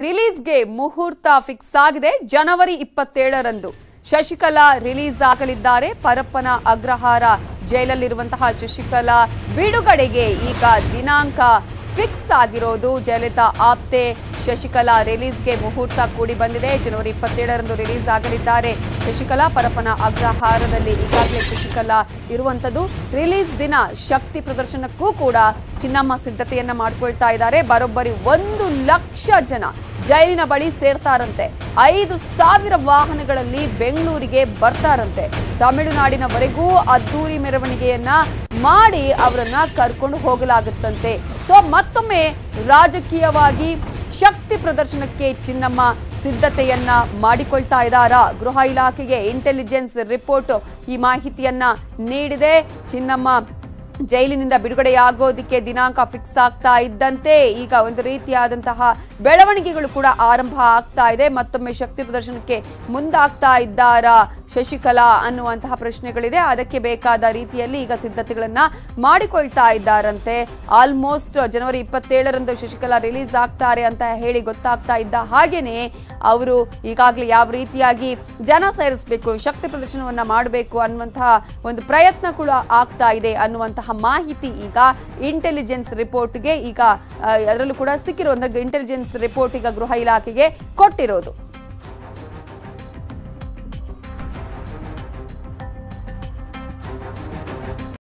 ರಿಲೀಸ್ಗೆ ಮುಹೂರ್ತ ಫಿಕ್ಸ್ ಆಗಿದೆ ಜನವರಿ ಇಪ್ಪತ್ತೇಳರಂದು ಶಶಿಕಲಾ ರಿಲೀಸ್ ಆಗಲಿದ್ದಾರೆ ಪರಪ್ಪನ ಅಗ್ರಹಾರ ಜೈಲಲ್ಲಿರುವಂತಹ ಶಶಿಕಲಾ ಬಿಡುಗಡೆಗೆ ಈಗ ದಿನಾಂಕ ಫಿಕ್ಸ್ ಆಗಿರೋದು ಜಯಲಲಿತಾ ಆಪ್ತೆ ಶಶಿಕಲಾ ರಿಲೀಸ್ಗೆ ಮುಹೂರ್ತ ಕೂಡಿ ಬಂದಿದೆ ಜನವರಿ ಇಪ್ಪತ್ತೇಳರಂದು ರಿಲೀಸ್ ಆಗಲಿದ್ದಾರೆ ಶಶಿಕಲಾ ಪರಪ್ಪನ ಅಗ್ರಹಾರದಲ್ಲಿ ಈಗಾಗಲೇ ಶಶಿಕಲಾ ಇರುವಂಥದ್ದು ರಿಲೀಸ್ ದಿನ ಶಕ್ತಿ ಪ್ರದರ್ಶನಕ್ಕೂ ಕೂಡ ಚಿನ್ನಮ್ಮ ಸಿದ್ಧತೆಯನ್ನ ಮಾಡ್ಕೊಳ್ತಾ ಇದ್ದಾರೆ ಬರೋಬ್ಬರಿ ಒಂದು ಲಕ್ಷ ಜನ ಜೈಲಿನ ಬಳಿ ಸೇರ್ತಾರಂತೆ ಐದು ಸಾವಿರ ವಾಹನಗಳಲ್ಲಿ ಬೆಂಗಳೂರಿಗೆ ಬರ್ತಾರಂತೆ ತಮಿಳುನಾಡಿನವರೆಗೂ ಅದ್ದೂರಿ ಮೆರವಣಿಗೆಯನ್ನ ಮಾಡಿ ಅವರನ್ನ ಕರ್ಕೊಂಡು ಹೋಗಲಾಗುತ್ತಂತೆ ಸೊ ಮತ್ತೊಮ್ಮೆ ರಾಜಕೀಯವಾಗಿ ಶಕ್ತಿ ಪ್ರದರ್ಶನಕ್ಕೆ ಚಿನ್ನಮ್ಮ ಸಿದ್ಧತೆಯನ್ನ ಮಾಡಿಕೊಳ್ತಾ ಇದ್ದಾರಾ ಗೃಹ ಇಲಾಖೆಗೆ ಇಂಟೆಲಿಜೆನ್ಸ್ ರಿಪೋರ್ಟ್ ಈ ಮಾಹಿತಿಯನ್ನ ನೀಡಿದೆ ಚಿನ್ನಮ್ಮ ಜೈಲಿನಿಂದ ಬಿಡುಗಡೆಯಾಗೋದಕ್ಕೆ ದಿನಾಂಕ ಫಿಕ್ಸ್ ಆಗ್ತಾ ಇದ್ದಂತೆ ಈಗ ಒಂದು ರೀತಿಯಾದಂತಹ ಬೆಳವಣಿಗೆಗಳು ಕೂಡ ಆರಂಭ ಆಗ್ತಾ ಇದೆ ಮತ್ತೊಮ್ಮೆ ಶಕ್ತಿ ಪ್ರದರ್ಶನಕ್ಕೆ ಮುಂದಾಗ್ತಾ ಇದ್ದಾರಾ ಶಶಿಕಲಾ ಅನ್ನುವಂತಹ ಪ್ರಶ್ನೆಗಳಿದೆ ಅದಕ್ಕೆ ಬೇಕಾದ ರೀತಿಯಲ್ಲಿ ಈಗ ಸಿದ್ಧತೆಗಳನ್ನ ಮಾಡಿಕೊಳ್ತಾ ಇದ್ದಾರಂತೆ ಆಲ್ಮೋಸ್ಟ್ ಜನವರಿ ಇಪ್ಪತ್ತೇಳರಂದು ಶಶಿಕಲಾ ರಿಲೀಸ್ ಆಗ್ತಾರೆ ಅಂತ ಹೇಳಿ ಗೊತ್ತಾಗ್ತಾ ಇದ್ದ ಹಾಗೇನೆ ಅವರು ಈಗಾಗಲೇ ಯಾವ ರೀತಿಯಾಗಿ ಜನ ಸೇರಿಸಬೇಕು ಶಕ್ತಿ ಪ್ರದರ್ಶನವನ್ನ ಮಾಡಬೇಕು ಅನ್ನುವಂತಹ ಒಂದು ಪ್ರಯತ್ನ ಕೂಡ ಆಗ್ತಾ ಇದೆ ಅನ್ನುವಂತಹ ಮಾಹಿತಿ ಈಗ ಇಂಟೆಲಿಜೆನ್ಸ್ ರಿಪೋರ್ಟ್ಗೆ ಈಗ ಆ, ಅದರಲ್ಲೂ ಕೂಡ ಸಿಕ್ಕಿರೋ ಅಂದ್ರೆ ಇಂಟೆಲಿಜೆನ್ಸ್ ರಿಪೋರ್ಟ್ ಈಗ ಗೃಹ ಇಲಾಖೆಗೆ ಕೊಟ್ಟಿರೋದು